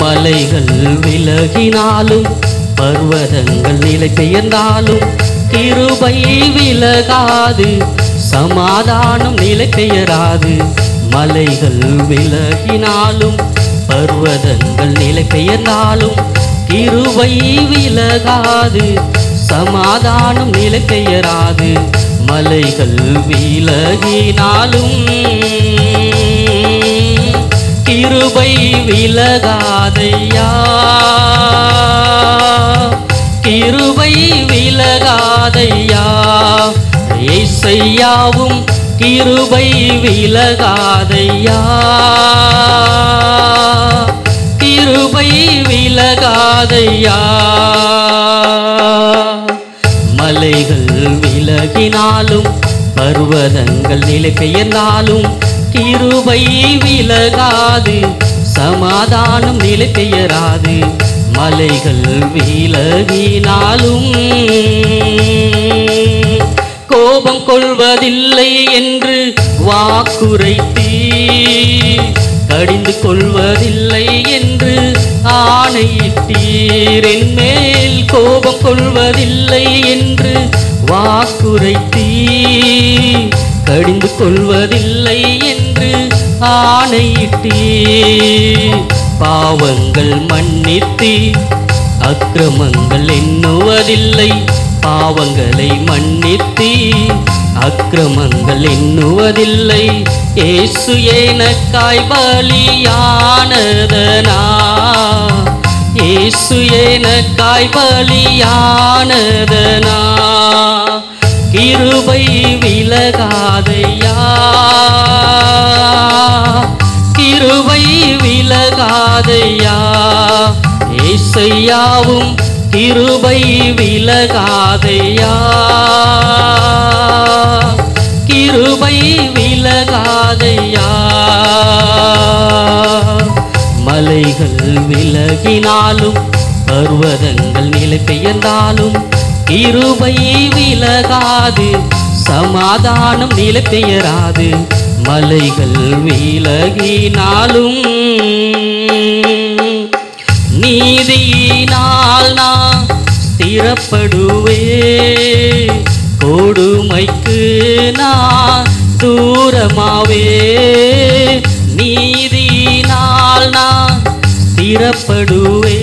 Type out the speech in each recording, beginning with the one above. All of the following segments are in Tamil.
மலைகள் விலகினாலும் பர்வதங்கள் நிலை பெயர்ந்தாலும் கிருபை விலகாது சமாதானம் நிலை பெயராது மலைகள் விலகினாலும் பர்வதங்கள் நிலை பெயர்ந்தாலும் கிருபை விலகாது சமாதானம் நிலை பெயராது மலைகள் விலகினாலும் கிருபை விலகாதையா கிருபை விலகாதையா இசையாவும் கிருபை விலகாதையா கிருபை விலகாதையா மலைகள் விலகினாலும் பர்வதங்கள் நிலை பெயர்ந்தாலும் கிருபை விலகாது சமாதானம் நிலை பெயராது மலைகள் விலகினாலும் கோபம் கொள்வதில்லை என்று வாக்குரைத்தீ கடிந்து கொள்வதில்லை என்று ஆணையிட்டீர் என் மேல் கோபம் கொள்வதில்லை என்று வாக்குரைத்தீ கடிந்து கொள்வதில்லை என்று ஆணையிட்டீ பாவங்கள் மன்னித்தீ அக்கிரமங்கள் எண்ணுவதில்லை பாவங்களை மன்னித்தீ அக்கிரமங்கள் எண்ணுவதில்லை இயேசு எனக்காய் பலியானதனா இயேசு எனக்காய் பலியானதனா கிருபை விலகாதையா கிருபை விலகாதையா ஏசையாவும் கிருபை விலகாதையா கிருபை விலகாதையா மலைகள் விலகினாலும் பர்வதங்கள் நிலை பெயர்ந்தாலும் கிருபை விலகாது சமாதானம் நிலை பெயராது மலைகள் விலகினாலும் நீதியினால் நான் ஸ்திரப்படுவே கொடுமைக்கு நான் தூரமாவே நீதியினால் நான் ஸ்திரப்படுவே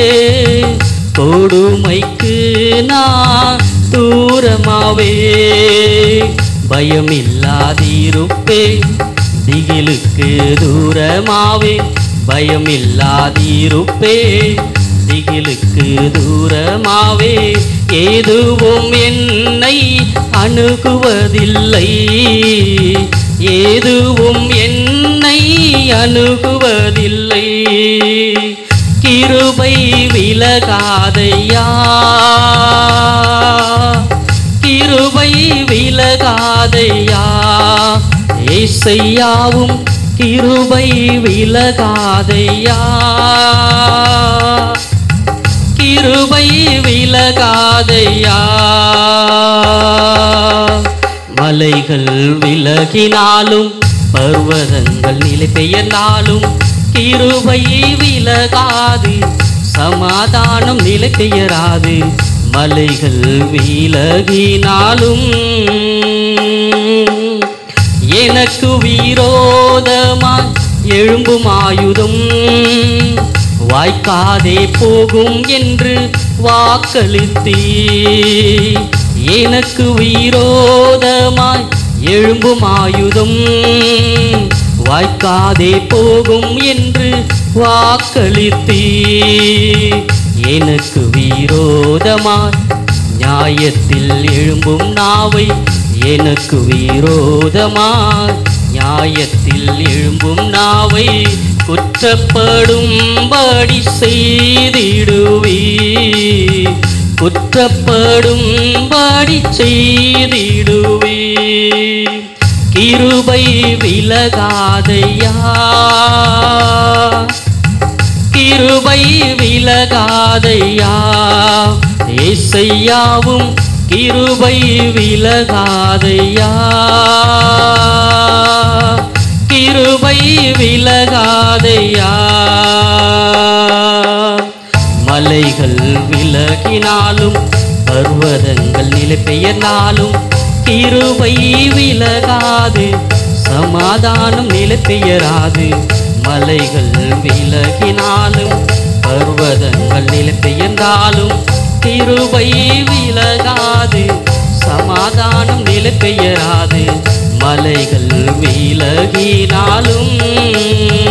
கொடுமைக்கு நான் தூரமாவே பயமில்லாதிருப்பே திகிலுக்கு தூரமாவே பயமில்லாதிருப்பே திகிலுக்கு தூரமாவே எதுவும் என்னை அணுகுவதில்லை எதுவும் என்னை அணுகுவதில்லை கிருபை விலகாதையா கிருபை விலகாதையா ஏசையாவும் கிருபை விலகாதையா கிருபை விலகாதையா மலைகள் விலகினாலும் பர்வதங்கள் நிலை பெயர்ந்தாலும் கிருபை விலகாது சமாதானம் நிலை பெயராது மலைகள் விலகினாலும் எனக்கு விரோதமாய் எழும்பும் ஆயுதம் வாய்க்காதே போகும் என்று வாக்களித்தீ எனக்கு விரோதமாய் எழும்பும் ஆயுதம் வாய்க்காதே போகும் என்று வாக்களித்தீ எனக்கு விரோதமாய் நியாயத்தில் எழும்பும் நாவை எனக்கு விரோதமாய் நியாயத்தில் எழும்பும் நாவை குற்றப்படும்படி செய்திடுவி குற்றப்படும்படி செய்திடுவி கிருபை விலகாதையா கிருபை விலகாதையா ஏசையாவும் கிருபை விலகாதையா கிருபை விலகாதையா மலைகள் விலகினாலும் பர்வதங்கள் நிலை பெயர்ந்தாலும் கிருபை விலகாது சமாதானம் நிலை பெயராது மலைகள் விலகினாலும் பர்வதங்கள் நிலை பெயர்ந்தாலும் கிருபை விலகாது சமாதானம் நிலை பெயராது மலைகள் விலகினாலும்